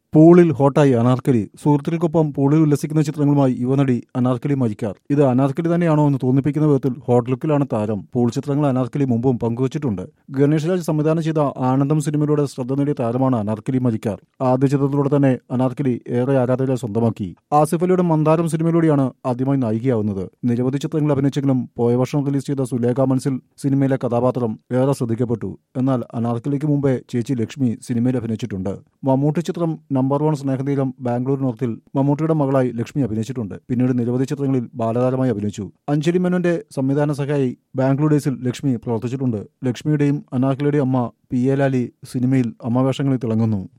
പൂളിൽ ഹോട്ടായി അനാർക്കലി സുഹൃത്തുക്കൾക്കൊപ്പം പൂളിൽ ഉല്ലസിക്കുന്ന ചിത്രങ്ങളുമായി യുവനടി അനാർക്കലി മരിക്കാർ ഇത് അനാർക്കലി തന്നെയാണോ എന്ന് തോന്നിപ്പിക്കുന്ന വിധത്തിൽ ഹോട്ട് ലുക്കിലാണ് താരം പൂൾ ചിത്രങ്ങൾ അനാർക്കലി മുമ്പും പങ്കുവച്ചിട്ടുണ്ട് ഗണേഷ് രാജ് സംവിധാനം ചെയ്ത ആനന്ദം സിനിമയിലൂടെ ശ്രദ്ധ നേടിയ താരമാണ് അനാർക്കലി മരിക്കാർ ആദ്യ ചിത്രത്തിലൂടെ തന്നെ അനാർക്കലി ഏറെ ആരാധകരെ സ്വന്തമാക്കി ആസിഫ് അലിയുടെ മന്ദാരം സിനിമയിലൂടെയാണ് ആദ്യമായി നായികയാവുന്നത് നിരവധി ചിത്രങ്ങൾ അഭിനയിച്ചെങ്കിലും പോയ വർഷം റിലീസ് ചെയ്ത സുലേഖ മൻസിൽ സിനിമയിലെ കഥാപാത്രം ഏറെ ശ്രദ്ധിക്കപ്പെട്ടു എന്നാൽ അനാർക്കലിക്ക് മുമ്പേ ചേച്ചി ലക്ഷ്മി സിനിമയിൽ അഭിനയിച്ചിട്ടുണ്ട് മമ്മൂട്ടി ചിത്രം നമ്പർ വൺ സ്നേഹതീരം ബാംഗ്ലൂർ നോർത്തിൽ മമ്മൂട്ടിയുടെ മകളായി ലക്ഷ്മി അഭിനയിച്ചിട്ടുണ്ട് പിന്നീട് നിരവധി ചിത്രങ്ങളിൽ ബാലതാരമായി അഭിനയിച്ചു അഞ്ജലി മേനോന്റെ സംവിധാന സഹായി ബാംഗ്ലൂർ ഡേയ്സിൽ ലക്ഷ്മി പ്രവർത്തിച്ചിട്ടുണ്ട് ലക്ഷ്മിയുടെയും അനാർക്കലിയുടെയും അമ്മ പി എ ലാലി സിനിമയിൽ അമ്മവേഷങ്ങളിൽ തിളങ്ങുന്നു